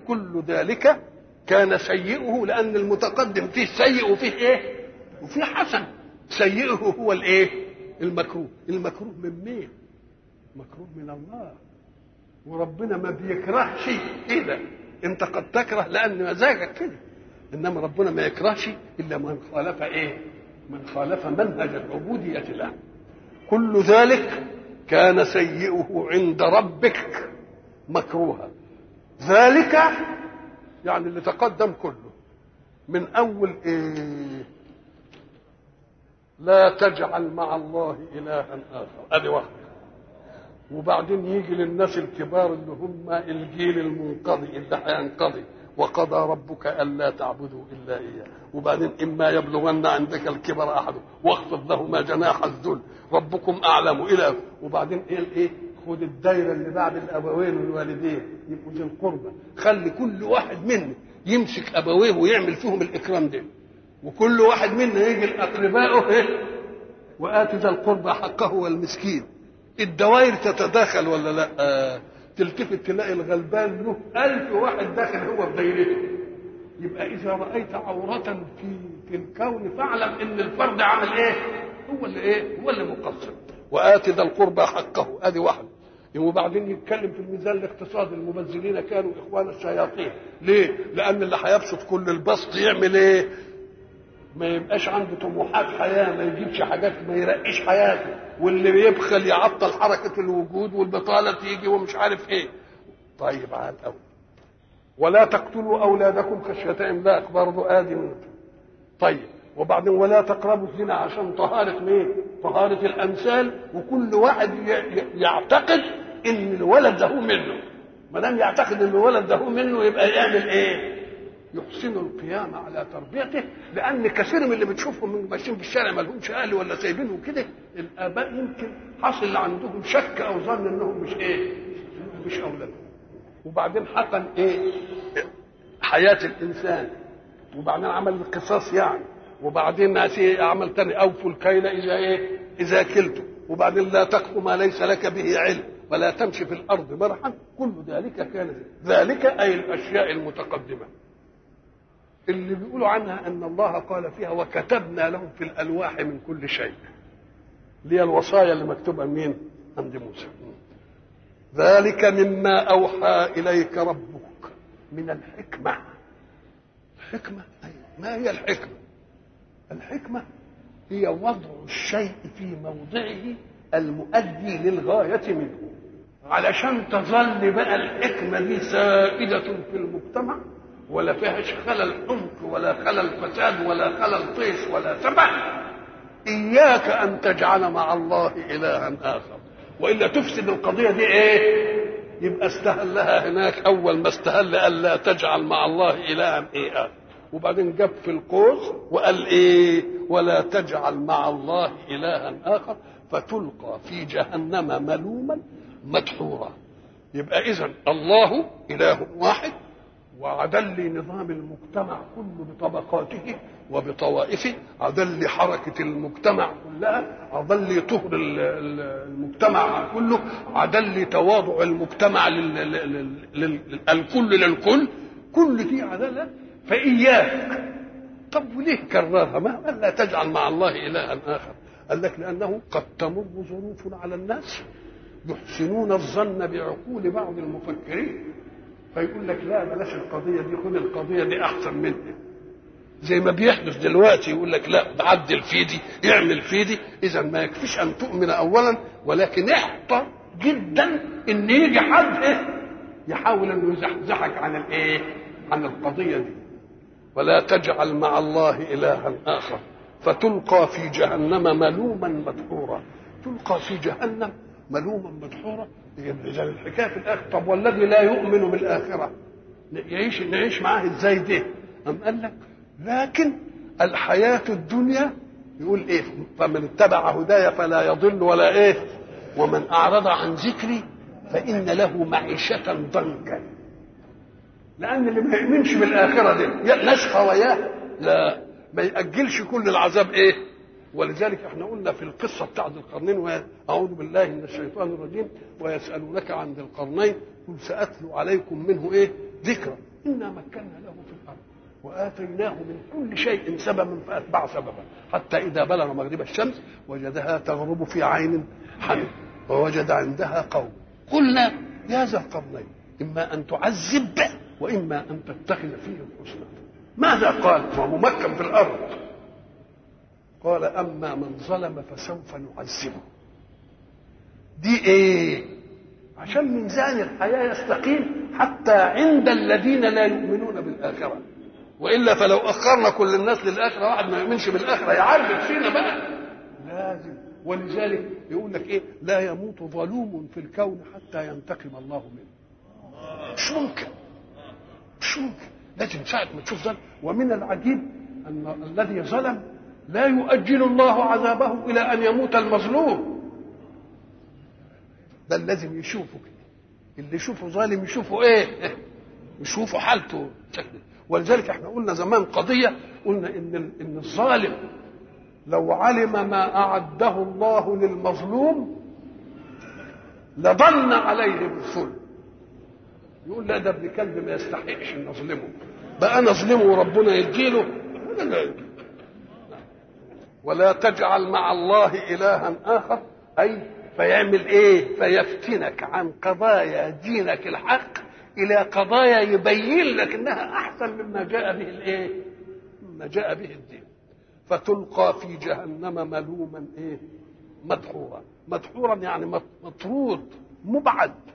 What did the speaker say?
كل ذلك كان سيئه لان المتقدم فيه سيء وفيه ايه وفيه حسن سيئه هو الايه المكروه المكروه من مين مكروه من الله وربنا ما بيكرهش كده انت قد تكره لان مزاجك كده انما ربنا ما يكرهش الا من خالف ايه من خالف منهج العبوديه له كل ذلك كان سيئه عند ربك مكروها ذلك يعني اللي تقدم كله من اول ايه لا تجعل مع الله الها اخر ادي واحده وبعدين يجي للناس الكبار اللي هم الجيل المنقضي اللي هينقضي وقضى ربك الا تعبدوا الا اياه وبعدين اما يبلغن عندك الكبر احد واخفض لهما جناح الذل ربكم اعلم الى وبعدين ايه الايه خد الدايره اللي بعد الابوين والوالدين يبقوا ذي القربى خلي كل واحد منا يمسك ابويه ويعمل فيهم الاكرام ده وكل واحد منا يجي لاقربائه ايه وات ذا القربى حقه والمسكين الدوائر تتداخل ولا لا آه. تلتفت تلاقي الغلبان له ألف واحد داخل هو في دايرته يبقى إذا رأيت عورة في في الكون فاعلم إن الفرد عمل إيه؟ هو اللي إيه؟ هو اللي مقصر وآت ذا القربى حقه أدي واحد وبعدين يتكلم في الميزان الاقتصادي المبذلين كانوا إخوان الشياطين ليه؟ لأن اللي هيبسط كل البسط يعمل إيه؟ ما يبقاش عنده طموحات حياه ما يجيبش حاجات ما يرقيش حياته واللي بيبخل يعطل حركه الوجود والبطاله تيجي ومش عارف ايه طيب عال قوي ولا تقتلوا اولادكم خشيه املاق برضه ادي من طيب وبعدين ولا تقربوا الزنا عشان طهاره مين؟ طهاره الامثال وكل واحد يعتقد ان الولد ده هو منه ما دام يعتقد ان الولد ده هو منه يبقى يعمل ايه؟ يحسن القيام على تربيته لان كثير من اللي بتشوفهم من ماشيين في الشارع ما لهمش اهل ولا سايبينهم كده الاباء يمكن حصل عندهم شك او ظن انهم مش ايه مش اولادهم وبعدين حقن ايه حياه الانسان وبعدين عمل القصاص يعني وبعدين عمل تاني اوفوا الكيل اذا ايه اذا كلتم وبعدين لا تقف ما ليس لك به علم ولا تمشي في الارض مرحا كل ذلك كان ذلك اي الاشياء المتقدمه اللي بيقولوا عنها ان الله قال فيها وكتبنا لهم في الالواح من كل شيء اللي هي الوصايا اللي مكتوبه مين عند موسى ذلك مما اوحى اليك ربك من الحكمه الحكمه ما هي الحكمه الحكمه هي وضع الشيء في موضعه المؤدي للغايه منه علشان تظل بقى الحكمه دي سائده في المجتمع ولا فيهاش خلل عمق ولا خلل فساد ولا خلل طيش ولا سبع إياك أن تجعل مع الله إلها آخر وإلا تفسد القضية دي إيه يبقى استهلها هناك أول ما استهل ألا تجعل مع الله إلها إيه آخر وبعدين جاب في القوس وقال إيه ولا تجعل مع الله إلها آخر فتلقى في جهنم ملوما مدحورا يبقى إذا الله إله واحد وعدل نظام المجتمع كله بطبقاته وبطوائفه عدل حركة المجتمع كلها عدل طهر المجتمع كله عدل تواضع المجتمع الكل للكل كل دي عدالة فإياك طب وليه كررها ما قال لا تجعل مع الله إلها آخر قال لك لأنه قد تمر ظروف على الناس يحسنون الظن بعقول بعض المفكرين فيقول لك لا بلاش القضيه دي خد القضيه دي احسن منها زي ما بيحدث دلوقتي يقول لك لا بعدل في دي اعمل في دي اذا ما يكفيش ان تؤمن اولا ولكن احتر جدا ان يجي حد ايه يحاول انه يزحزحك عن الايه عن القضيه دي ولا تجعل مع الله الها اخر فتلقى في جهنم ملوما مدحورا تلقى في جهنم ملوما مدحورا اذا الحكايه في الاخر طب والذي لا يؤمن بالاخره يعيش نعيش معاه ازاي ده أم قال لك لكن الحياه الدنيا يقول ايه فمن اتبع هدايا فلا يضل ولا ايه ومن اعرض عن ذكري فان له معيشه ضنكا لان اللي ما يؤمنش بالاخره دي نشقى وياه لا ما ياجلش كل العذاب ايه ولذلك احنا قلنا في القصه بتاعت ذي القرنين اعوذ بالله من الشيطان الرجيم ويسالونك عن ذي القرنين قل ساتلو عليكم منه ايه ذكرى انا مكنا له في الارض واتيناه من كل شيء سببا فاتبع سببا حتى اذا بلغ مغرب الشمس وجدها تغرب في عين حمد ووجد عندها قوم قلنا يا ذا القرنين اما ان تعذب واما ان تتخذ فيهم حسنا ماذا قال وهو ممكن في الارض قال اما من ظلم فسوف نعذبه دي ايه عشان ميزان الحياه يستقيم حتى عند الذين لا يؤمنون بالاخره والا فلو اخرنا كل الناس للاخره واحد ما يؤمنش بالاخره يعربد فينا بقى لازم ولذلك يقول لك ايه لا يموت ظلوم في الكون حتى ينتقم الله منه مش ممكن مش ممكن لازم ساعة ما تشوف ظلم ومن العجيب أن الذي ظلم لا يؤجل الله عذابه إلى أن يموت المظلوم بل لازم يشوفه كده اللي يشوفه ظالم يشوفه ايه يشوفه حالته ولذلك احنا قلنا زمان قضية قلنا ان ان الظالم لو علم ما أعده الله للمظلوم لظن عليه بالظلم يقول لا ده ابن كلب ما يستحقش ان اظلمه بقى انا اظلمه وربنا يديله ولا تجعل مع الله الها اخر اي فيعمل ايه فيفتنك عن قضايا دينك الحق الى قضايا يبين لك انها احسن مما جاء به الايه مما جاء به الدين فتلقى في جهنم ملوما ايه مدحورا مدحورا يعني مطرود مبعد